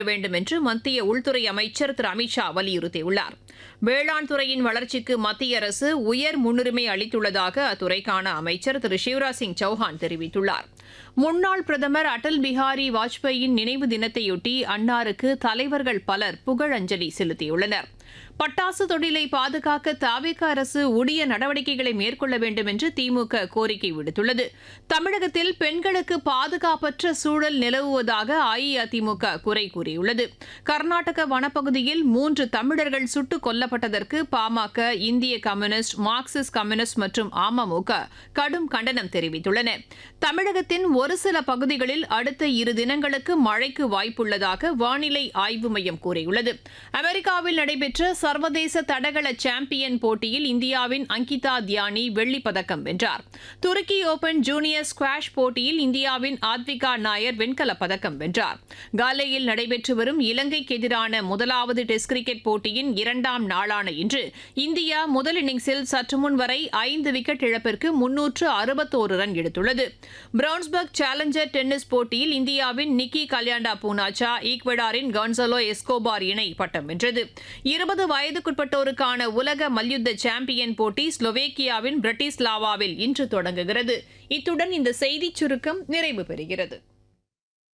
வேண்டும் என்று மத்திய உள்துறை அமைச்சர் திரு அமித்ஷா வலியுறுத்தியுள்ளார் வேளாண் துறையின் வளர்ச்சிக்கு மத்திய அரசு உயர் முன்னுரிமை அளித்துள்ளதாக அத்துறைக்கான அமைச்சர் திரு சிவராஜ் சிங் சௌஹான் தெரிவித்துள்ளார் முன்னாள் பிரதமர் அடல் பிஹாரி வாஜ்பேயின் நினைவு தினத்தையொட்டி அன்னாருக்கு தலைவர்கள் பலர் புகழஞ்சலி செலுத்தியுள்ளனர் பட்டாசு தொழிலை பாதுகாக்க தாவேக அரசு உரிய நடவடிக்கைகளை மேற்கொள்ள வேண்டும் என்று திமுக கோரிக்கை விடுத்துள்ளது தமிழகத்தில் பெண்களுக்கு பாதுகாப்பற்ற சூழல் நிலவுவதாக அஇஅதிமுக குறை கூறியுள்ளது கர்நாடக வனப்பகுதியில் மூன்று தமிழர்கள் சுட்டுக் கொல்லப்பட்டதற்கு பாமக இந்திய கம்யூனிஸ்ட் மார்க்சிஸ்ட் கம்யூனிஸ்ட் மற்றும் அமமுக கடும் கண்டனம் தெரிவித்துள்ளன தமிழகத்தின் ஒரு சில பகுதிகளில் அடுத்த இரு தினங்களுக்கு மழைக்கு வாய்ப்புள்ளதாக வானிலை ஆய்வு மையம் கூறியுள்ளது அமெரிக்காவில் நடைபெற்ற சர்வதேச தடகள சாம்பியன் போட்டியில் இந்தியாவின் அங்கிதா தியானி வெள்ளிப் பதக்கம் வென்றார் துருக்கி ஓபன் ஜூனியர் ஸ்குவாஷ் போட்டியில் இந்தியாவின் ஆத்விகா நாயர் வெண்கலப் பதக்கம் வென்றார் காலேயில் நடைபெற்று வரும் இலங்கைக்கு எதிரான முதலாவது டெஸ்ட் கிரிக்கெட் போட்டியின் இரண்டாம் நாளான இன்று இந்தியா முதல் இன்னிங்ஸில் சற்று முன் வரை ஐந்து விக்கெட் இழப்பிற்கு முன்னூற்று அறுபத்தோரு ரன் எடுத்துள்ளது பிரவுன்ஸ்பர்க் சேலஞ்சர் டென்னிஸ் போட்டியில் இந்தியாவின் நிக்கி கல்யாண்டா பூனாச்சா ஈக்வடாரின் கான்சலோ எஸ்கோபார் இணை பட்டம் வென்றது இருபது வயதுக்குட்பட்டோருக்கான உலக மல்யுத்த சாம்பியன் போட்டி ஸ்லோவேக்கியாவின் பிரட்டிஸ்லாவாவில் இன்று தொடங்குகிறது இத்துடன் இந்த செய்திச் சுருக்கம் நிறைவு பெறுகிறது